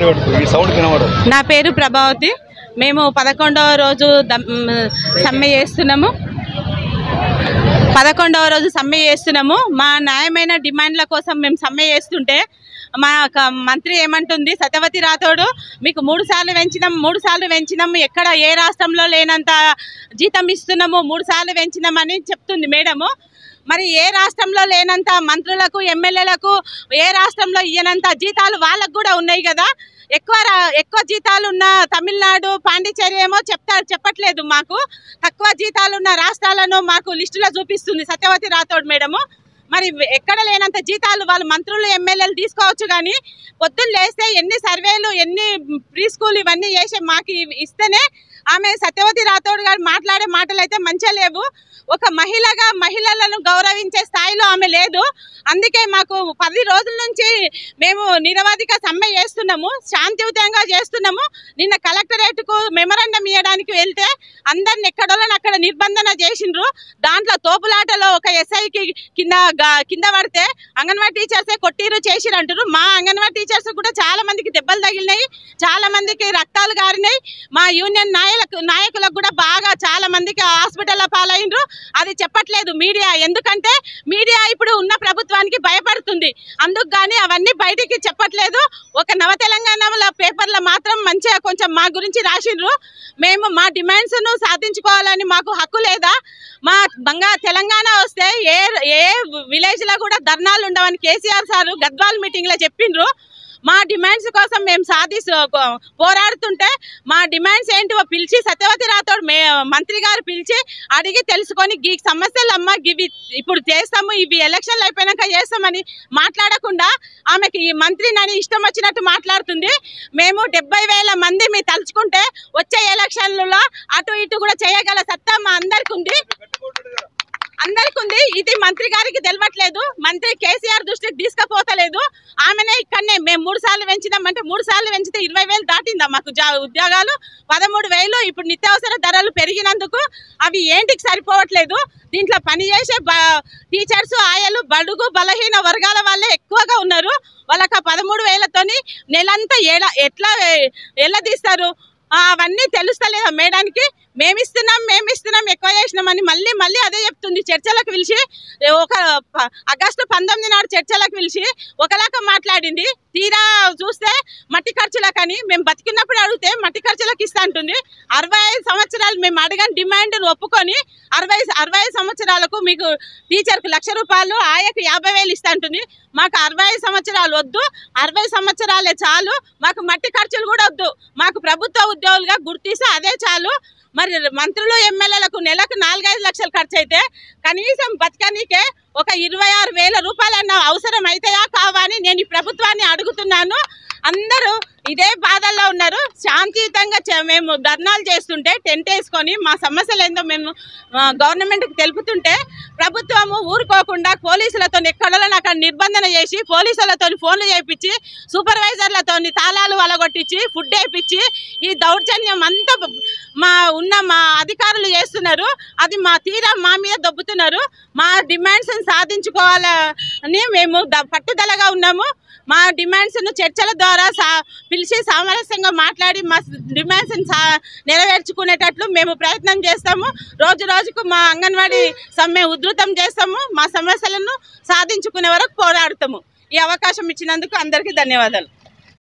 పడుతుంది ఈ సౌండ్ వినబడదు నా పేరు ప్రభావతి మేము పదకొండవ రోజు దమ్- సమ్మె చేస్తున్నాము పదకొండవ రోజు సమ్మె చేస్తున్నాము మా న్యాయమైన డిమాండ్ల కోసం మేము సమ్మె చేస్తుంటే మా క- మంత్రి ఏమంటుంది సత్యవతి రాథోడు మీకు మూడు సార్లు పెంచినాం మూడు సార్లు పెంచినాం ఎక్కడ ఏ రాష్ట్రంలో లేనంత జీతం ఇస్తున్నాము మూడు సార్లు పెంచినామని చెప్తుంది మేడము మరి ఏ రాష్ట్రంలో లేనంత మంత్రులకు ఎమ్మెల్యేలకు ఏ రాష్ట్రంలో ఇయ్యనంత జీతాలు వాళ్ళకు కూడా ఉన్నాయి కదా ఎక్కువ రా- ఎక్కువ జీతాలు ఉన్న తమిళనాడు పాండిచేరి ఏమో చెప్తా చెప్పట్లేదు మాకు తక్కువ జీతాలు ఉన్న రాష్ట్రాలను మాకు లిస్టులో చూపిస్తుంది సత్యవతి రాథోడ్ మేడము మరి ఎక్కడ లేనంత జీతాలు వాళ్ళు మంత్రులు ఎమ్మెల్యేలు తీసుకోవచ్చు కానీ పొద్దున్న లేస్తే ఎన్ని సర్వేలు ఎన్ని ప్రీ స్కూల్ ఇవన్నీ చేసి మాకు ఇవి ఇస్తేనే ఆమె సత్యవతి రాథోడ్ గారు మాట్లాడే మాటలు అయితే మంచిగా లేవు ఒక మహిళగా మహిళలను గౌరవించే స్థాయిలో ఆమె లేదు అందుకే మాకు పది రోజుల నుంచి మేము నిరవధిక సమ్మె చేస్తున్నాము శాంతియుతంగా చేస్తున్నాము నిన్న కలెక్టరేట్ కు మెమరాండం ఇవ్వడానికి వెళ్తే అందరిని ఎక్కడోళ్ళని అక్కడ నిర్బంధన చేసిండ్రు దాంట్లో తోపులాటలో ఒక ఎస్ఐకి కింద గా- కింద పడితే అంగన్వాడీ టీచర్సే కొట్టిరు చేసిరు అంటారు మా అంగన్వాడీ టీచర్స్ కూడా చాలా మందికి దెబ్బలు తగిలినాయి చాలా మందికి రక్తాలు గారినాయి మా యూనియన్ నాయకులకు నాయకులకు కూడా బాగా చాలా మందికి హాస్పిటల్ పాలైనరు అది చెప్పట్లేదు మీడియా ఎందుకంటే మీడియా ఇప్పుడు ఉన్న ప్రభుత్వానికి భయపడుతుంది అందుకు కానీ అవన్నీ బయటికి చెప్పట్లేదు ఒక నవ తెలంగాణలో పేపర్లో మాత్రం మంచిగా కొంచెం మా గురించి రాసిండ్రు మేము మా డిమాండ్స్ ను సాధించుకోవాలని మాకు హక్కు లేదా మా బంగా తెలంగాణ వస్తే ఏ ఏ విలేజ్ లో కూడా ధర్నాలు ఉండవని కేసీఆర్ సార్ గద్వాల్ మీటింగ్ లో చెప్పిండ్రు మా డిమాండ్స్ కోసం మేము సాధి పోరాడుతుంటే మా డిమాండ్స్ ఏంటివో పిలిచి సత్యవతి రాథోడ్ మే మంత్రి గారు పిలిచి అడిగి తెలుసుకొని ఈ సమస్యలు అమ్మ ఇవి ఇప్పుడు చేస్తాము ఇవి ఎలక్షన్లు అయిపోయినాక చేస్తామని మాట్లాడకుండా ఆమెకి ఈ మంత్రిని ఇష్టం వచ్చినట్టు మాట్లాడుతుంది మేము డెబ్బై వేల మంది మీ తలుచుకుంటే వచ్చే ఎలక్షన్లలో అటు ఇటు కూడా చేయగల సత్తా మా అందరికి ఉంది అందరికి ఉంది ఇది మంత్రి గారికి తెలియట్లేదు మంత్రి కేసీఆర్ దృష్టికి తీసుకుపోతలేదు ఆమెనే ఇక్కడనే మేము మూడు సార్లు పెంచినామంటే మూడు సార్లు పెంచితే ఇరవై వేలు దాటిందా మాకు జా- ఉద్యోగాలు పదమూడు వేలు ఇప్పుడు నిత్యావసర ధరలు పెరిగినందుకు అవి ఏంటికి సరిపోవట్లేదు దీంట్లో పనిచేసే బ- టీచర్స్ ఆయలు బడుగు బలహీన వర్గాల వాళ్ళే ఎక్కువగా ఉన్నారు వాళ్ళకి ఆ పదమూడు వేలతోని నెలంతా ఎలా ఎట్లా ఎలా తీస్తారు ఆ, అవన్నీ తెలుస్తలేదా మేడానికి మేమిస్తున్నాం మేమిస్తున్నాం ఎక్కువ చేసినామని మళ్ళీ మళ్ళీ అదే చెప్తుంది చర్చలకు పిలిచి ఒక ప- ఆగస్టు పంతొమ్మిది నాడు చర్చలకు పిలిచి ఒకలాగా మాట్లాడింది తీరా చూస్తే మట్టి ఖర్చులకని మేము బతికినప్పుడు అడిగితే మట్టి ఖర్చులకు ఇస్తా అంటుంది అరవై ఐదు సంవత్సరాలు మేము అడగని డిమాండ్ ఒప్పుకొని అరవై అరవై ఐదు సంవత్సరాలకు మీకు టీచర్కు లక్ష రూపాయలు ఆయకు యాభై వేలు ఇస్తా అంటుంది మాకు అరవై ఐదు సంవత్సరాలు వద్దు అరవై సంవత్సరాలే చాలు మాకు మట్టి ఖర్చులు కూడా వద్దు మాకు ప్రభుత్వ ఉద్యోగులుగా గుర్తిస్తే అదే చాలు మరి మంత్రులు ఎమ్మెల్యేలకు నెలకు నాలుగైదు లక్షలు ఖర్చు అయితే కనీసం బతకనీకే ఒక ఇరవై ఆరు వేల రూపాయలన్న అవసరం అవుతాయా కావా అని నేను ఈ ప్రభుత్వాన్ని అడుగుతున్నాను అందరూ ఇదే బాధల్లో ఉన్నారు శాంతియుతంగా చే- మేము ధర్నాలు చేస్తుంటే టెంట్ వేసుకొని మా సమస్యలు ఏందో మేము గవర్నమెంట్కి తెలుపుతుంటే ప్రభుత్వము ఊరుకోకుండా పోలీసులతో ఎక్కడో అక్కడ నిర్బంధన చేసి పోలీసులతో ఫోన్లు చేయించి సూపర్వైజర్లతో తాళాలు వలగొట్టించి ఫుడ్ వేయించి ఈ దౌర్జన్యం అంతా మా ఉన్న మా అధికారులు చేస్తున్నారు అది మా తీరా మా మీద దొబ్బుతున్నారు మా డిమాండ్స్ సాధించుకోవాలని మేము ద- పట్టుదలగా ఉన్నాము మా డిమాండ్స్ ను చర్చల ద్వారా సా పిలిచి సామరస్యంగా మాట్లాడి మా డిమాండ్స్ సా నెరవేర్చుకునేటట్లు మేము ప్రయత్నం చేస్తాము రోజు రోజుకు మా అంగన్వాడీ సమ్మె ఉధృతం చేస్తాము మా సమస్యలను సాధించుకునే వరకు పోరాడుతాము ఈ అవకాశం ఇచ్చినందుకు అందరికీ ధన్యవాదాలు